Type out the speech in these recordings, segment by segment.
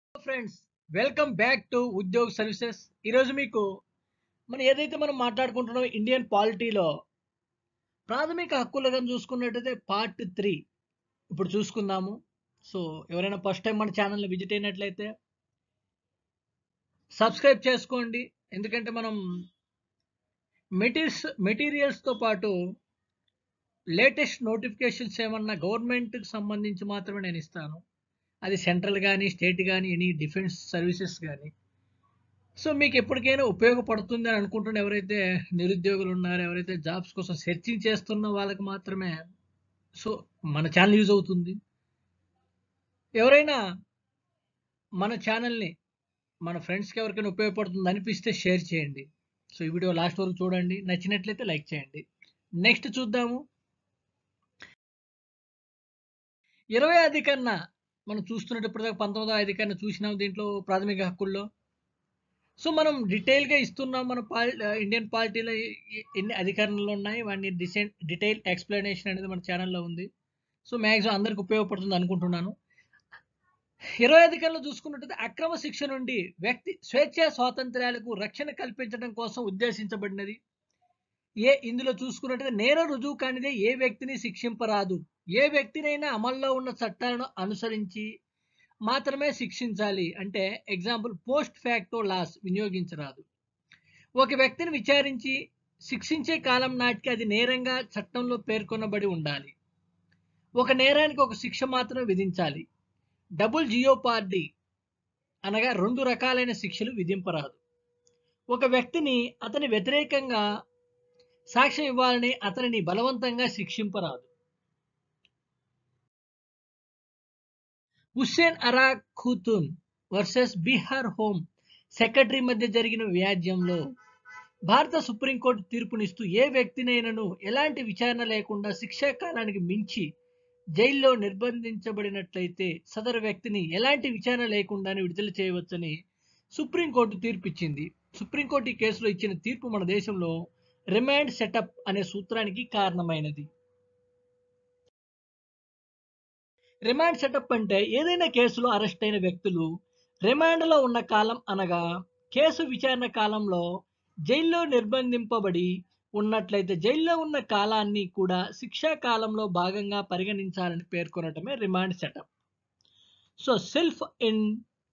friends welcome back to Udyog services ఈరోజు మీకు మనం ఏదైతే మనం మాట్లాడుకుంటున్నామో ఇండియన్ పాలిటీలో ప్రాథమిక హక్కులుగా చూసుకున్నట్టయితే పార్ట్ త్రీ ఇప్పుడు చూసుకుందాము సో ఎవరైనా ఫస్ట్ టైం మన ఛానల్ని విజిట్ అయినట్లయితే సబ్స్క్రైబ్ చేసుకోండి ఎందుకంటే మనం మెటీరియల్స్ మెటీరియల్స్తో పాటు లేటెస్ట్ నోటిఫికేషన్స్ ఏమన్నా గవర్నమెంట్కి సంబంధించి మాత్రమే నేను ఇస్తాను అది సెంట్రల్ కానీ స్టేట్ కానీ ఎనీ డిఫెన్స్ సర్వీసెస్ కానీ సో మీకు ఎప్పటికైనా ఉపయోగపడుతుంది అని అనుకుంటున్న ఎవరైతే నిరుద్యోగులు ఉన్నారో ఎవరైతే జాబ్స్ కోసం సెర్చింగ్ చేస్తున్న వాళ్ళకి మాత్రమే సో మన ఛానల్ యూజ్ అవుతుంది ఎవరైనా మన ఛానల్ని మన ఫ్రెండ్స్కి ఎవరికైనా ఉపయోగపడుతుంది అనిపిస్తే షేర్ చేయండి సో ఈ వీడియో లాస్ట్ వరకు చూడండి నచ్చినట్లయితే లైక్ చేయండి నెక్స్ట్ చూద్దాము ఇరవై అధికరణ మనం చూస్తున్నప్పుడు దాకా పంతొమ్మిదో అధికరణ చూసినాం దీంట్లో ప్రాథమిక హక్కుల్లో సో మనం డీటెయిల్గా ఇస్తున్నాం మన పాల్ ఇండియన్ పార్టీలో ఎన్ని అధికారణలు ఉన్నాయి వాటిని డిసెంట్ డీటెయిల్ ఎక్స్ప్లెనేషన్ అనేది మన ఛానల్లో ఉంది సో మ్యాక్సిమం అందరికి ఉపయోగపడుతుంది అనుకుంటున్నాను ఇరవై అధికారులు చూసుకున్నట్టయితే అక్రమ శిక్ష నుండి వ్యక్తి స్వేచ్ఛ స్వాతంత్ర్యాలకు రక్షణ కల్పించడం కోసం ఉద్దేశించబడినది ఏ ఇందులో చూసుకున్నట్టయితే నేర రుజువు కానిదే ఏ వ్యక్తిని శిక్షింపరాదు ఏ వ్యక్తినైనా అమల్లో ఉన్న చట్టాలను అనుసరించి మాత్రమే శిక్షించాలి అంటే ఎగ్జాంపుల్ పోస్ట్ ఫ్యాక్టో లాస్ వినియోగించరాదు ఒక వ్యక్తిని విచారించి శిక్షించే కాలం నాటికి అది నేరంగా చట్టంలో పేర్కొనబడి ఉండాలి ఒక నేరానికి ఒక శిక్ష మాత్రమే విధించాలి డబుల్ జియోపార్డీ అనగా రెండు రకాలైన శిక్షలు విధింపరాదు ఒక వ్యక్తిని అతని వ్యతిరేకంగా సాక్ష్యం ఇవ్వాలని అతనిని బలవంతంగా శిక్షింపరాదు Hussainara Khatoon versus Bihar home secretary మధ్య జరిగిన వ్యాజ్యంలో భారత సుప్రీంకోర్టు తీర్పునిస్తూ ఏ వ్యక్తినైనను ఎలాంటి విచారణ లేకుండా శిక్షా కాలానికి మించి జైల్లో నిర్బంధించబడినట్లయితే సదరు వ్యక్తిని ఎలాంటి విచారణ లేకుండానే విడుదల చేయవచ్చని సుప్రీంకోర్టు తీర్పిచ్చింది సుప్రీంకోర్టు ఈ కేసులో ఇచ్చిన తీర్పు మన దేశంలో రిమాండ్ సెటప్ అనే సూత్రానికి కారణమైనది రిమాండ్ సెటప్ అంటే ఏదైనా కేసులో అరెస్ట్ అయిన వ్యక్తులు రిమాండ్లో ఉన్న కాలం అనగా కేసు విచారణ కాలంలో జైల్లో నిర్బంధింపబడి ఉన్నట్లయితే జైల్లో ఉన్న కాలాన్ని కూడా శిక్షా కాలంలో భాగంగా పరిగణించాలని పేర్కొనటమే remand setup so self 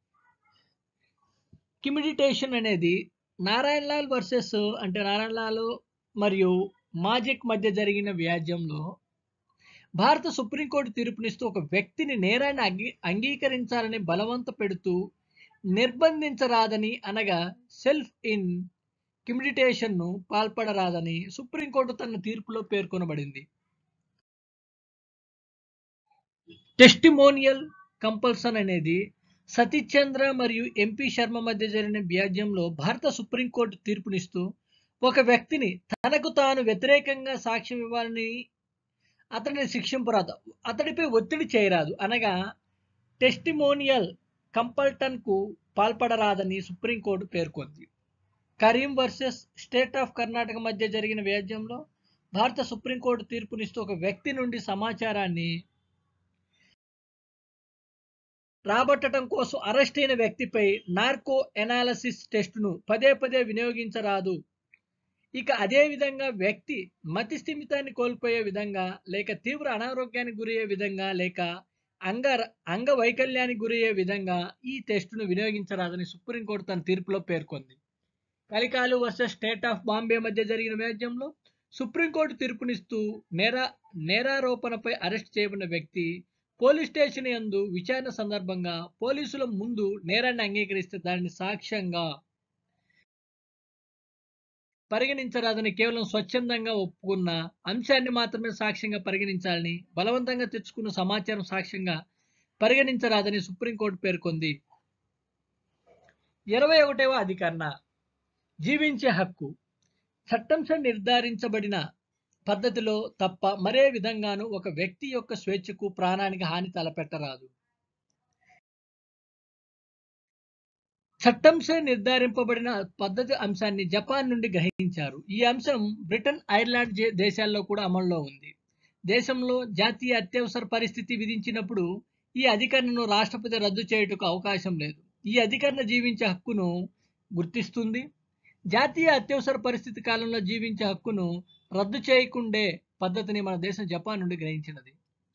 incrimination అనేది నారాయణలాల్ వర్సెస్ అంటే నారాయణలాల్ మరియు మాజిక్ మధ్య జరిగిన వ్యాజ్యంలో భారత సుప్రీంకోర్టు తీర్పునిస్తూ ఒక వ్యక్తిని నేరాన్ని అంగీ అంగీకరించాలని బలవంత పెడుతూ నిర్బంధించరాదని అనగా సెల్ఫ్ ఇన్ కిమిడిటేషన్ను పాల్పడరాదని సుప్రీంకోర్టు తన తీర్పులో పేర్కొనబడింది టెస్టిమోనియల్ కంపల్సన్ అనేది సతీశ్చంద్ర మరియు ఎంపీ శర్మ మధ్య జరిగిన వ్యాజ్యంలో భారత సుప్రీంకోర్టు తీర్పునిస్తూ ఒక వ్యక్తిని తనకు తాను వ్యతిరేకంగా సాక్ష్యం ఇవ్వాలని అతడిని శిక్షింపరాదు అతడిపై ఒత్తిడి చేయరాదు అనగా టెస్టిమోనియల్ కంపల్టన్కు పాల్పడరాదని సుప్రీంకోర్టు పేర్కొంది Kareem versus state of Karnataka మధ్య జరిగిన వ్యాజ్యంలో భారత సుప్రీంకోర్టు తీర్పునిస్తూ ఒక వ్యక్తి నుండి సమాచారాన్ని రాబట్టడం కోసం అరెస్ట్ అయిన వ్యక్తిపై నార్కో ఎనాలసిస్ టెస్టును పదే పదే వినియోగించరాదు ఇక అదే విధంగా వ్యక్తి మతి స్థిమితాన్ని కోల్పోయే విధంగా లేక తీవ్ర అనారోగ్యానికి గురయ్యే విధంగా లేక అంగ అంగవైకల్యానికి గురయ్యే విధంగా ఈ టెస్టును వినియోగించరాదని సుప్రీంకోర్టు తన తీర్పులో పేర్కొంది కలికాలు వర్సెస్ స్టేట్ ఆఫ్ బాంబే మధ్య జరిగిన వ్యాజ్యంలో సుప్రీంకోర్టు తీర్పునిస్తూ నేర నేరారోపణపై అరెస్ట్ చేయబడిన వ్యక్తి పోలీస్ స్టేషన్ యందు విచారణ సందర్భంగా పోలీసుల ముందు నేరాన్ని అంగీకరిస్తే దానిని సాక్ష్యంగా పరిగణించరాదని కేవలం స్వచ్ఛందంగా ఒప్పుకున్న అంశాన్ని మాత్రమే సాక్ష్యంగా పరిగణించాలని బలవంతంగా తెచ్చుకున్న సమాచారం సాక్ష్యంగా పరిగణించరాదని సుప్రీంకోర్టు పేర్కొంది ఇరవై ఒకటవ అధికరణ జీవించే హక్కు చట్టంశ నిర్ధారించబడిన పద్ధతిలో తప్ప మరే విధంగానూ ఒక వ్యక్తి యొక్క స్వేచ్ఛకు ప్రాణానికి హాని తలపెట్టరాదు చట్టంచే నిర్ధారింపబడిన పద్ధతి అంశాన్ని జపాన్ నుండి గ్రహించారు ఈ అంశం బ్రిటన్ ఐర్లాండ్ జే- దేశాల్లో కూడా అమల్లో ఉంది దేశంలో జాతీయ అత్యవసర పరిస్థితి విధించినప్పుడు ఈ అధికరణను రాష్ట్రపతి రద్దు చేయుటకు అవకాశం లేదు ఈ అధికరణ జీవించే హక్కును గుర్తిస్తుంది జాతీయ అత్యవసర పరిస్థితి కాలంలో జీవించే హక్కును రద్దు చేయకుండే పద్ధతిని మన దేశం జపాన్ నుండి గ్రహించినది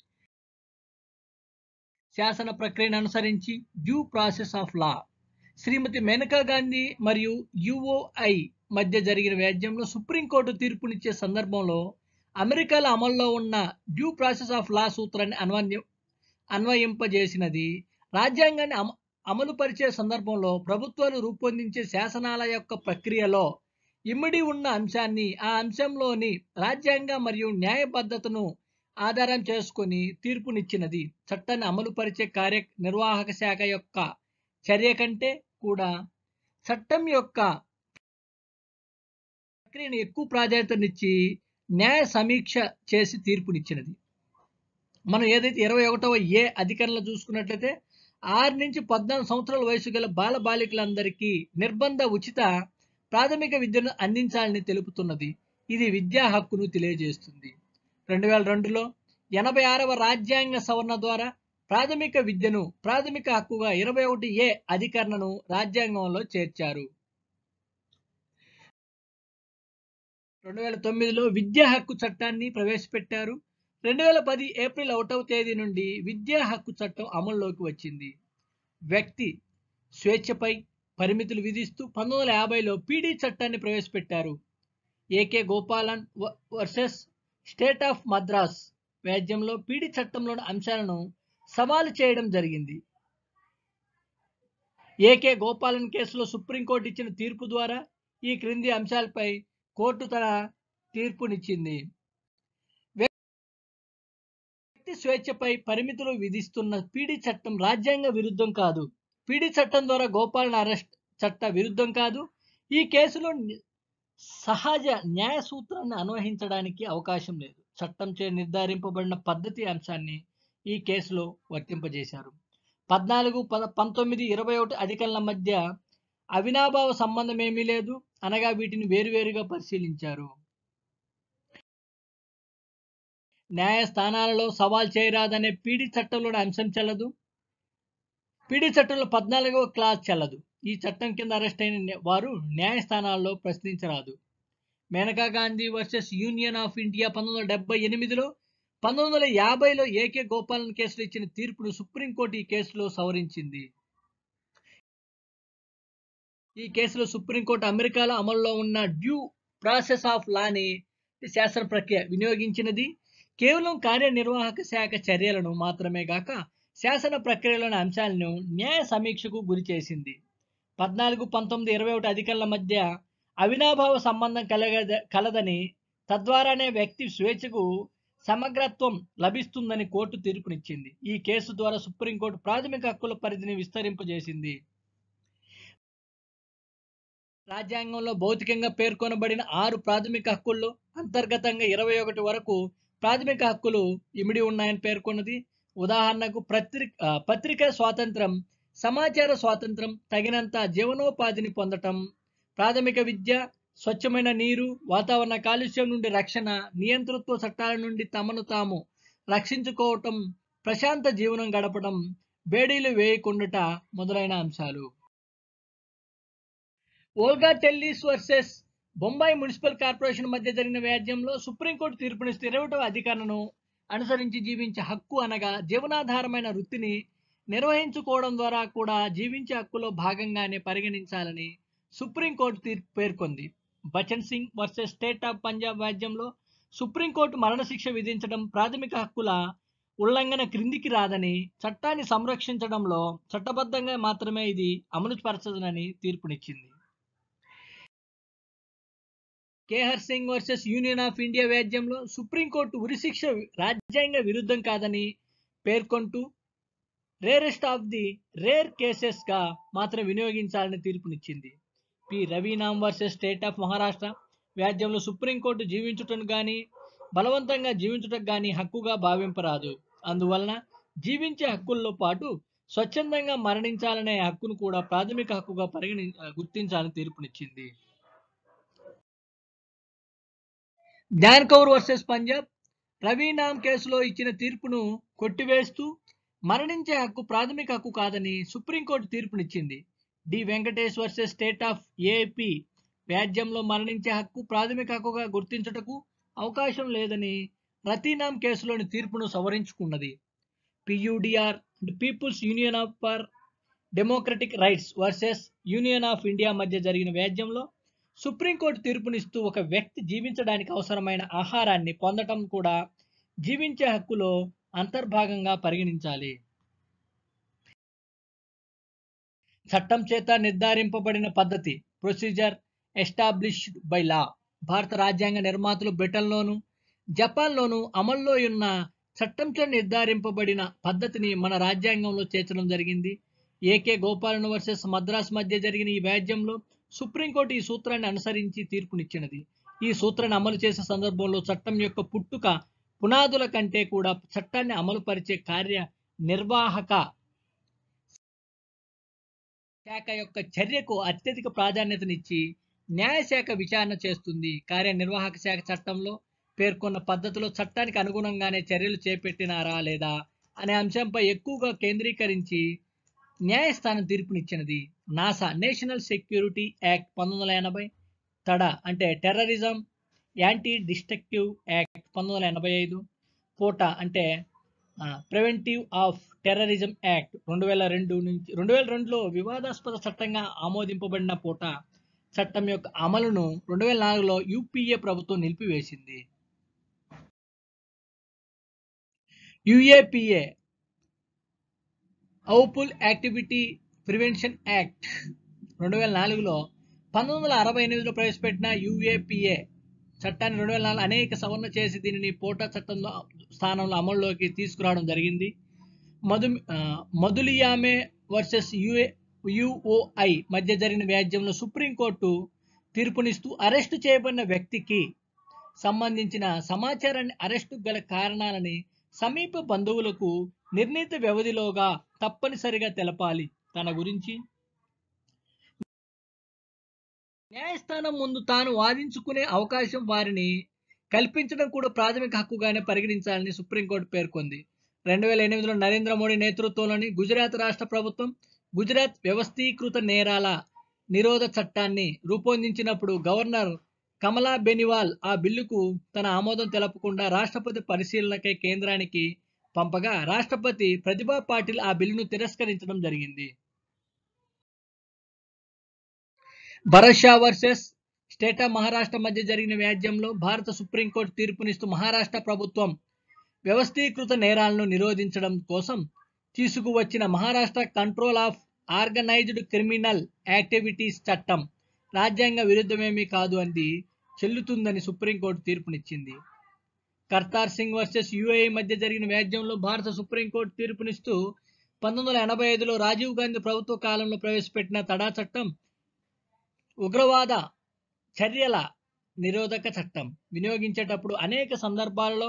శాసన ప్రక్రియను అనుసరించి due process of law Shrimati Maneka Gandhi మరియు యుఓఐ మధ్య జరిగిన వ్యాజ్యంలో సుప్రీంకోర్టు తీర్పునిచ్చే సందర్భంలో అమెరికాలో అమల్లో ఉన్న డ్యూ ప్రాసెస్ ఆఫ్ లా సూత్రాన్ని అన్వయ అన్వయింపజేసినది రాజ్యాంగాన్ని అమ అమలుపరిచే సందర్భంలో ప్రభుత్వాలు రూపొందించే శాసనాల యొక్క ప్రక్రియలో ఇమిడి ఉన్న అంశాన్ని ఆ అంశంలోని రాజ్యాంగ మరియు న్యాయబద్ధతను ఆధారం చేసుకొని తీర్పునిచ్చినది చట్టాన్ని అమలుపరిచే కార్య నిర్వాహక శాఖ యొక్క చర్య కంటే కూడా చట్టం యొక్క ప్రక్రియను ఎక్కువ ప్రాధాన్యతనిచ్చి న్యాయ సమీక్ష చేసి తీర్పునిచ్చినది మనం ఏదైతే ఇరవై ఒకటవ ఏ అధికారంలో చూసుకున్నట్లయితే ఆరు నుంచి పద్నాలుగు సంవత్సరాల వయసు గల బాల బాలికలందరికీ నిర్బంధ ఉచిత ప్రాథమిక విద్యను అందించాలని తెలుపుతున్నది ఇది విద్యా హక్కును తెలియజేస్తుంది రెండు వేల రెండులో ఎనభై ఆరవ రాజ్యాంగ సవరణ ద్వారా ప్రాథమిక విద్యను ప్రాథమిక హక్కుగా ఇరవై ఒకటి ఏ అధికరణను రాజ్యాంగంలో చేర్చారు రెండు వేల తొమ్మిదిలో విద్యా హక్కు చట్టాన్ని ప్రవేశపెట్టారు రెండు వేల పది ఏప్రిల్ ఒకటవ తేదీ నుండి విద్యా హక్కు చట్టం అమల్లోకి వచ్చింది వ్యక్తి స్వేచ్ఛపై పరిమితులు విధిస్తూ పంతొమ్మిది వందల యాభైలో పీడీ చట్టాన్ని ప్రవేశపెట్టారు AK Gopalan versus state of Madras వ్యాజ్యంలో పీడీ చట్టంలోని అంశాలను సవాలు చేయడం జరిగింది ఏకే గోపాలన్ కేసులో సుప్రీంకోర్టు ఇచ్చిన తీర్పు ద్వారా ఈ క్రింది అంశాలపై కోర్టు తన తీర్పునిచ్చింది వ్యక్తి స్వేచ్ఛపై పరిమితులు విధిస్తున్న పీడీ చట్టం రాజ్యాంగ విరుద్ధం కాదు పీడీ చట్టం ద్వారా గోపాలన్ అరెస్ట్ చట్ట విరుద్ధం కాదు ఈ కేసులో ని- సహజ న్యాయ సూత్రాన్ని అన్వయించడానికి అవకాశం లేదు చట్టం చే నిర్ధారింపబడిన పద్ధతి అంశాన్ని ఈ కేసులో వర్తింపజేశారు పద్నాలుగు పద పంతొమ్మిది ఇరవై ఒకటి అధికారుల మధ్య అవినాభావ సంబంధం ఏమీ లేదు అనగా వీటిని వేరువేరుగా పరిశీలించారు న్యాయస్థానాలలో సవాల్ చేయరాదనే పీడీ చట్టంలోని అంశం చెల్లదు పీడీ చట్టంలో పద్నాలుగవ క్లాస్ చెల్లదు ఈ చట్టం కింద అరెస్ట్ అయిన న్యా- వారు న్యాయస్థానాల్లో ప్రశ్నించరాదు Maneka Gandhi versus union of India పంతొమ్మిది వందల డెబ్బై ఎనిమిదిలో పంతొమ్మిది వందల యాభైలో ఏకే గోపాలన్ కేసులో ఇచ్చిన తీర్పును సుప్రీంకోర్టు ఈ కేసులో సవరించింది ఈ కేసులో సుప్రీంకోర్టు అమెరికాలో అమల్లో ఉన్న డ్యూ ప్రాసెస్ ఆఫ్ లాని శాస్త్ర ప్రక్రియ వినియోగించినది కేవలం కార్యనిర్వాహక శాఖ చర్యలను మాత్రమే గాక శాసన ప్రక్రియలోని అంశాలను న్యాయ సమీక్షకు గురి చేసింది పద్నాలుగు పంతొమ్మిది ఇరవై ఒకటి అధికారుల మధ్య అవినాభావ సంబంధం కలగద కలదని తద్వారానే వ్యక్తి స్వేచ్ఛకు సమగ్రత్వం లభిస్తుందని కోర్టు తీర్పునిచ్చింది ఈ కేసు ద్వారా సుప్రీంకోర్టు ప్రాథమిక హక్కుల పరిధిని విస్తరింపజేసింది రాజ్యాంగంలో భౌతికంగా పేర్కొనబడిన ఆరు ప్రాథమిక హక్కుల్లో అంతర్గతంగా ఇరవై ఒకటి వరకు ప్రాథమిక హక్కులు ఇమిడి ఉన్నాయని పేర్కొన్నది ఉదాహరణకు పత్రిక ఆ, పత్రికా స్వాతంత్రం సమాచార స్వాతంత్రం తగినంత జీవనోపాధిని పొందటం ప్రాథమిక విద్య స్వచ్ఛమైన నీరు వాతావరణ కాలుష్యం నుండి రక్షణ నియంతృత్వ చట్టాల నుండి తమను తాము రక్షించుకోవటం ప్రశాంత జీవనం గడపడం బేడీలు వేయకుండుట మొదలైన అంశాలు Olga Tellis versus Bombay municipal corporation మధ్య జరిగిన వ్యాజ్యంలో సుప్రీంకోర్టు తీర్పునిస్తే ఇరవై ఒకటవ అధికారులను అనుసరించి జీవించే హక్కు అనగా జీవనాధారమైన వృత్తిని నిర్వహించుకోవడం ద్వారా కూడా జీవించే హక్కులో భాగంగానే పరిగణించాలని సుప్రీంకోర్టు తీర్పు పేర్కొంది Bachan Singh versus state of Punjab వ్యాజ్యంలో సుప్రీంకోర్టు మరణశిక్ష విధించడం ప్రాథమిక హక్కుల ఉల్లంఘన క్రిందికి రాదని చట్టాన్ని సంరక్షించడంలో చట్టబద్ధంగా మాత్రమే ఇది అమలు పరచదనని తీర్పునిచ్చింది Kehar Singh versus union of India వ్యాజ్యంలో సుప్రీంకోర్టు ఉరిశిక్ష రాజ్యాంగ విరుద్ధం కాదని పేర్కొంటూ rarest of the rare cases గా మాత్రం వినియోగించాలని తీర్పునిచ్చింది P Rathinam versus state of Maharashtra వ్యాజ్యంలో సుప్రీంకోర్టు జీవించుటను గాని బలవంతంగా జీవించుటకు గాని హక్కుగా భావింపరాదు అందువలన జీవించే హక్కుల్లో పాటు స్వచ్ఛందంగా మరణించాలనే హక్కును కూడా ప్రాథమిక హక్కుగా పరిగణి గుర్తించాలని తీర్పునిచ్చింది ధ్యాన్ కౌర్ వర్సెస్ పంజాబ్ రవీనామ్ కేసులో ఇచ్చిన తీర్పును కొట్టివేస్తూ మరణించే హక్కు ప్రాథమిక హక్కు కాదని సుప్రీంకోర్టు తీర్పునిచ్చింది D Venkatesh versus state of AP వ్యాజ్యంలో మరణించే హక్కు ప్రాథమిక హక్కుగా గుర్తించుటకు అవకాశం లేదని రతీనాం కేసులోని తీర్పును సవరించుకున్నది P U D R people's union of for democratic rights versus union of India మధ్య జరిగిన వ్యాజ్యంలో సుప్రీంకోర్టు తీర్పునిస్తూ ఒక వ్యక్తి జీవించడానికి అవసరమైన ఆహారాన్ని పొందటం కూడా జీవించే హక్కులో అంతర్భాగంగా పరిగణించాలి చట్టం చేత నిర్ధారింపబడిన పద్ధతి ప్రొసీజర్ ఎస్టాబ్లిష్డ్ బై లా భారత రాజ్యాంగ నిర్మాతలు బ్రిటన్లోను జపాన్లోను అమల్లో ఉన్న చట్టంతో నిర్ధారింపబడిన పద్ధతిని మన రాజ్యాంగంలో చేర్చడం జరిగింది ఏకే గోపాలన్ వర్సెస్ మద్రాస్ మధ్య జరిగిన ఈ వ్యాజ్యంలో సుప్రీంకోర్టు ఈ సూత్రాన్ని అనుసరించి తీర్పునిచ్చినది ఈ సూత్రాన్ని అమలు చేసే సందర్భంలో చట్టం యొక్క పుట్టుక పునాదుల కంటే కూడా చట్టాన్ని అమలుపరిచే కార్య నిర్వాహక శాఖ యొక్క చర్యకు అత్యధిక ప్రాధాన్యతనిచ్చి న్యాయశాఖ విచారణ చేస్తుంది కార్యనిర్వాహక శాఖ చట్టంలో పేర్కొన్న పద్ధతిలో చట్టానికి అనుగుణంగానే చర్యలు చేపట్టినారా లేదా అనే అంశంపై ఎక్కువగా కేంద్రీకరించి న్యాయస్థానం తీర్పునిచ్చినది నాసా నేషనల్ సెక్యూరిటీ యాక్ట్ పంతొమ్మిది వందల ఎనభై తడ అంటే టెర్రరిజం యాంటీ డిస్ట్రక్టివ్ యాక్ట్ పంతొమ్మిది వందల ఎనభై ఐదు పోటా అంటే ప్రివెంటివ్ ఆఫ్ టెర్రరిజం యాక్ట్ రెండు వేల రెండు నుంచి రెండు వేల రెండులో వివాదాస్పద చట్టంగా ఆమోదింపబడిన పోటా చట్టం యొక్క అమలును రెండు వేల నాలుగులో యూపీఏ ప్రభుత్వం నిలిపివేసింది UAPA unlawful activity prevention act రెండు వేల నాలుగులో పంతొమ్మిది వందల అరవై ఎనిమిదిలో ప్రవేశపెట్టిన యుఏపిఏ చట్టాన్ని రెండు వేల నాలుగు అనేక సవరణ చేసి దీనిని పోటా చట్టంలో స్థానంలో అమల్లోకి తీసుకురావడం జరిగింది మధు ఆ, మధులియామే వర్సెస్ యుఏ యుఓఐ మధ్య జరిగిన వ్యాజ్యంలో సుప్రీంకోర్టు తీర్పునిస్తూ అరెస్టు చేయబడిన వ్యక్తికి సంబంధించిన సమాచారాన్ని అరెస్టు గల కారణాలని సమీప బంధువులకు నిర్ణీత వ్యవధిలోగా తప్పనిసరిగా తెలపాలి తన గురించి న్యాయస్థానం ముందు తాను వాదించుకునే అవకాశం వారిని కల్పించడం కూడా ప్రాథమిక హక్కుగానే పరిగణించాలని సుప్రీంకోర్టు పేర్కొంది రెండు వేల ఎనిమిదిలో నరేంద్ర మోడీ నేతృత్వంలోని గుజరాత్ రాష్ట్ర ప్రభుత్వం గుజరాత్ వ్యవస్థీకృత నేరాల నిరోధ చట్టాన్ని రూపొందించినప్పుడు గవర్నర్ కమలా బెనివాల్ ఆ బిల్లుకు తన ఆమోదం తెలపకుండా రాష్ట్రపతి పరిశీలనకై కేంద్రానికి పంపగా రాష్ట్రపతి ప్రతిభా పాటిల్ ఆ బిల్లును తిరస్కరించడం జరిగింది Bharat Shah versus state of Maharashtra మధ్య జరిగిన వ్యాజ్యంలో భారత సుప్రీంకోర్టు తీర్పునిస్తూ మహారాష్ట్ర ప్రభుత్వం వ్యవస్థీకృత నేరాలను నిరోధించడం కోసం తీసుకువచ్చిన Maharashtra control of organised criminal activities చట్టం రాజ్యాంగ విరుద్ధమేమీ కాదు అని చెల్లుతుందని సుప్రీంకోర్టు తీర్పునిచ్చింది కర్తార్ సింగ్ వర్సెస్ యుఏఈ మధ్య జరిగిన వ్యాజ్యంలో భారత సుప్రీంకోర్టు తీర్పునిస్తూ పంతొమ్మిది వందల ఎనభై ఐదులో రాజీవ్ గాంధీ ప్రభుత్వ కాలంలో ప్రవేశపెట్టిన తడా చట్టం ఉగ్రవాద చర్యల నిరోధక చట్టం వినియోగించేటప్పుడు అనేక సందర్భాలలో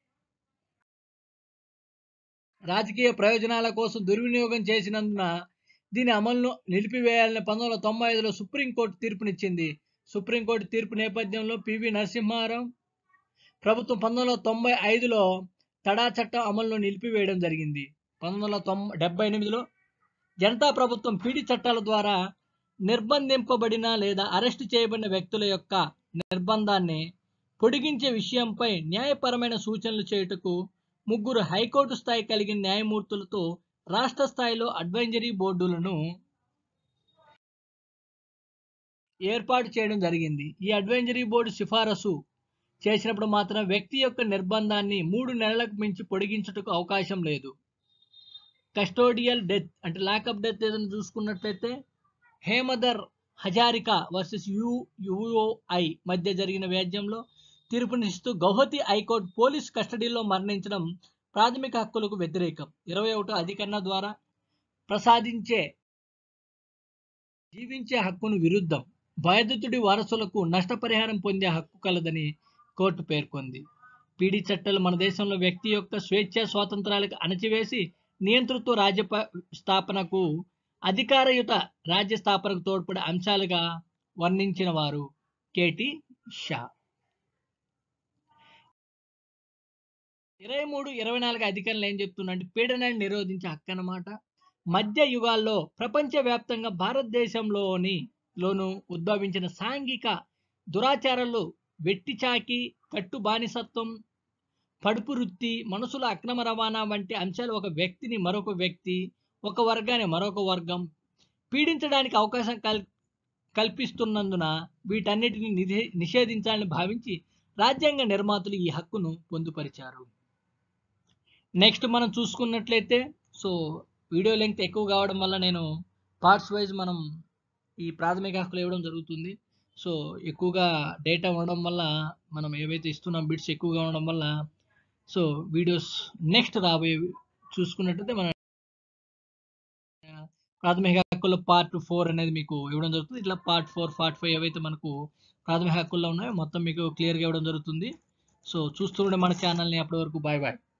రాజకీయ ప్రయోజనాల కోసం దుర్వినియోగం చేసినందున దీని అమలును నిలిపివేయాలని పంతొమ్మిది వందల తొంభై ఐదులో సుప్రీంకోర్టు తీర్పునిచ్చింది సుప్రీంకోర్టు తీర్పు నేపథ్యంలో పివి నరసింహారావు ప్రభుత్వం పంతొమ్మిది వందల తొంభై ఐదులో తడా చట్టం అమలును నిలిపివేయడం జరిగింది పంతొమ్మిది వందల తొంభై డెబ్బై ఎనిమిదిలో జనతా ప్రభుత్వం పీడి చట్టాల ద్వారా నిర్బంధింపబడిన లేదా అరెస్టు చేయబడిన వ్యక్తుల యొక్క నిర్బంధాన్ని పొడిగించే విషయంపై న్యాయపరమైన సూచనలు చేయుటకు ముగ్గురు హైకోర్టు స్థాయి కలిగిన న్యాయమూర్తులతో రాష్ట్ర స్థాయిలో అడ్వైజరీ బోర్డులను ఏర్పాటు చేయడం జరిగింది ఈ అడ్వైజరీ బోర్డు సిఫారసు చేసినప్పుడు మాత్రం వ్యక్తి యొక్క నిర్బంధాన్ని మూడు నెలలకు మించి పొడిగించుటకు అవకాశం లేదు కస్టోడియల్ డెత్ అంటే లాకప్ డెత్ ఏదైనా చూసుకున్నట్లయితే Hemadhar Hazarika versus U U O I మధ్య జరిగిన వ్యాజ్యంలో తీర్పునిస్తూ గౌహతి హైకోర్టు పోలీస్ కస్టడీలో మరణించడం ప్రాథమిక హక్కులకు వ్యతిరేకం ఇరవై ఒకటో అధికరణ ద్వారా ప్రసాదించే జీవించే హక్కును విరుద్ధం బాధితుడి వారసులకు నష్టపరిహారం పొందే హక్కు కలదని కోర్టు పేర్కొంది పీడీ చట్టాలు మన దేశంలో వ్యక్తి యొక్క స్వేచ్ఛ స్వాతంత్రాలకు అణచివేసి నియంతృత్వ రాజ్య ప- స్థాపనకు అధికారయుత రాజ్య స్థాపనకు తోడ్పడే అంశాలుగా వర్ణించిన వారు కేటి షా ఇరవై మూడు ఇరవై నాలుగు అధికారులు ఏం చెప్తున్నారంటే పీడనాన్ని నిరోధించే హక్కు అన్నమాట మధ్య యుగాల్లో ప్రపంచవ్యాప్తంగా భారతదేశంలోని లోను ఉద్భవించిన సాంఘిక దురాచారాలు వెట్టిచాకి కట్టు బానిసత్వం కడుపు వృత్తి మనసుల అక్రమ రవాణా వంటి అంశాలు ఒక వ్యక్తిని మరొక వ్యక్తి ఒక వర్గాన్ని మరొక వర్గం పీడించడానికి అవకాశం కల్ కల్పిస్తున్నందున వీటన్నిటిని నిధే నిషేధించాలని భావించి రాజ్యాంగ నిర్మాతలు ఈ హక్కును పొందుపరిచారు నెక్స్ట్ మనం చూసుకున్నట్లయితే సో వీడియో లెంగ్త్ ఎక్కువ కావడం వల్ల నేను పార్ట్స్ వైజ్ మనం ఈ ప్రాథమిక హక్కులు ఇవ్వడం జరుగుతుంది సో ఎక్కువగా డేటా ఉండడం వల్ల మనం ఏవైతే ఇస్తున్నాం బిట్స్ ఎక్కువగా ఉండడం వల్ల సో వీడియోస్ నెక్స్ట్ రాబోయే చూసుకున్నట్టయితే మన ప్రాథమిక హక్కుల్లో పార్ట్ ఫోర్ అనేది మీకు ఇవ్వడం జరుగుతుంది ఇట్లా పార్ట్ ఫోర్ పార్ట్ ఫైవ్ ఏవైతే మనకు ప్రాథమిక హక్కుల్లో ఉన్నాయో మొత్తం మీకు క్లియర్గా ఇవ్వడం జరుగుతుంది సో చూస్తుండే మన ఛానల్ని అప్పటి వరకు బాయ్ బాయ్